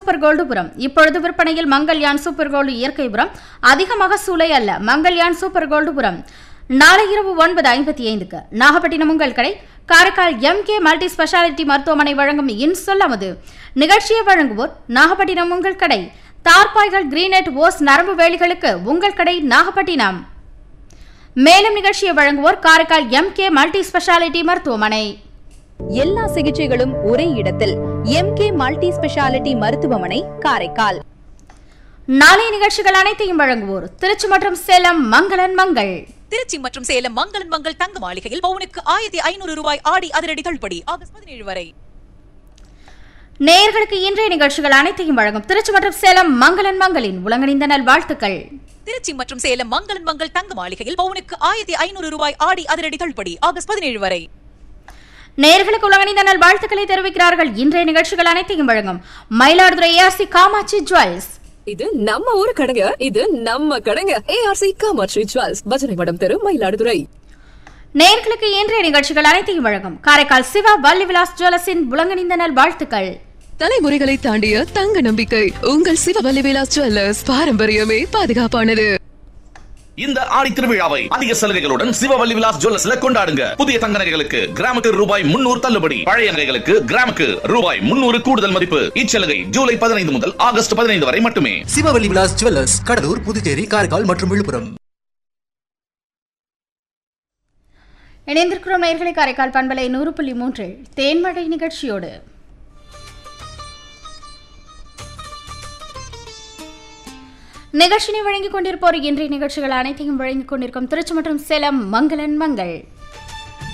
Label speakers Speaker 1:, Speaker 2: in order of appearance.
Speaker 1: super gold உரம் இப்பொழுது விற்பனையில் மங்கள்யான் சூப்பர் கோல்டு இயற்கை உரம் அதிகமாக சூளை அல்ல மங்கள்யான் சூப்பர் கோல்டு உரம் நாளை இரவு ஒன்பது ஐம்பத்தி ஐந்துக்கு நாகப்பட்டினம் உங்கள் கடை Karaikal M K multi speciality மருத்துவமனை வழங்கும் இன்சொல் அமது நிகழ்ச்சியை வழங்குவோர் நாகப்பட்டினம் உங்கள் கடை தார்பாய்கள் கிரீனெட் ஓஸ் நரம்பு வேலிகளுக்கு உங்கள் கடை நாகப்பட்டினம் மேலும் நிகழ்ச்சியை வழங்குவோர் Karaikal M K multi speciality மருத்துவமனை
Speaker 2: எல்லா சிகிச்சைகளும் ஒரே இடத்தில் எம்கே மல்டி ஸ்பெஷாலிட்டி மருத்துவமனை காரைக்கால்
Speaker 1: நாளைய நிகழ்ச்சிகள் அனைத்தையும் வழங்குவோர் திருச்சி மற்றும் சேலம் மங்களன் மங்கள்
Speaker 3: திருச்சி மற்றும் சேலம் மங்களன் மங்கள் தங்க மாளிகையில் பவுனுக்கு ஆயிரத்தி ஐநூறு ரூபாய் ஆடி அதிரடி தள்ளுபடி ஆகஸ்ட் பதினேழு வரை
Speaker 1: நேயர்களுக்கு இன்றைய நிகழ்ச்சிகள் அனைத்தையும் வழங்கும் திருச்சி மற்றும் சேலம் மங்களன் மங்களின் உலகணிந்த நல் வாழ்த்துக்கள்
Speaker 3: திருச்சி மற்றும் சேலம் மங்களன் மங்கள் தங்க மாளிகையில் பவுனுக்கு ஆயிரத்தி ஐநூறு ரூபாய் ஆடி அதிரடி தள்ளுபடி ஆகஸ்ட் பதினேழு வரை
Speaker 1: நேயர்களுக்கு உலகணிந்த நல் வாழ்த்துக்களை தெரிவிக்கிறார்கள் இன்றைய நிகழ்ச்சிகள் அனைத்தையும் வழங்கும் மயிலாடுதுறை ஏஆர்சி காமாட்சி ஜுவல்ஸ்
Speaker 4: இது நம்ம ஊரு கடைங்க இது நம்ம கடைங்க ஏஆர்சி காமாட்சி ஜுவல்ஸ் பஜனை மடம் தெரு மயிலாடுதுறை
Speaker 1: நேயர்களுக்கு இன்றைய நிகழ்ச்சிகள் அனைத்தையும் வழங்கும் காரைக்கால் சிவா வள்ளி விலாஸ் ஜுவல்லர்ஸின் உலகணிந்த நல் வாழ்த்துக்கள்
Speaker 4: தலைமுறைகளை தாண்டிய தங்க நம்பிக்கை உங்கள் சிவவல்லி விலாஸ் ஜுவல்லர்ஸ் பாரம்பரியமே பாதுகாப்பானது
Speaker 5: இந்த ஆடி திருவிழாவை அதிக சலுகைகளுடன் சிவவல்லி விலாஸ் ஜுவல்லர்ஸ்ல கொண்டாடுங்க புதிய தங்க நகைகளுக்கு கிராமுக்கு ரூபாய் முன்னூறு தள்ளுபடி பழைய நகைகளுக்கு கிராமுக்கு ரூபாய் முன்னூறு கூடுதல் மதிப்பு இச்சலுகை ஜூலை பதினைந்து முதல் ஆகஸ்ட் பதினைந்து வரை மட்டுமே
Speaker 6: சிவவல்லி விலாஸ் ஜுவல்லர்ஸ் கடலூர் புதுச்சேரி காரைக்கால் மற்றும் விழுப்புரம்
Speaker 1: இணைந்திருக்கிறோம் நேயர்களை காரைக்கால் பண்பலை நூறு புள்ளி மூன்றில் தேன்மழை நிகழ்ச்சியோடு நிகழ்ச்சினை வழங்கிக் கொண்டிருப்போர் இன்றைய நிகழ்ச்சிகள் அனைத்தையும் வழங்கிக் கொண்டிருக்கும் திருச்சி மற்றும் சேலம் மங்களன் மங்கள்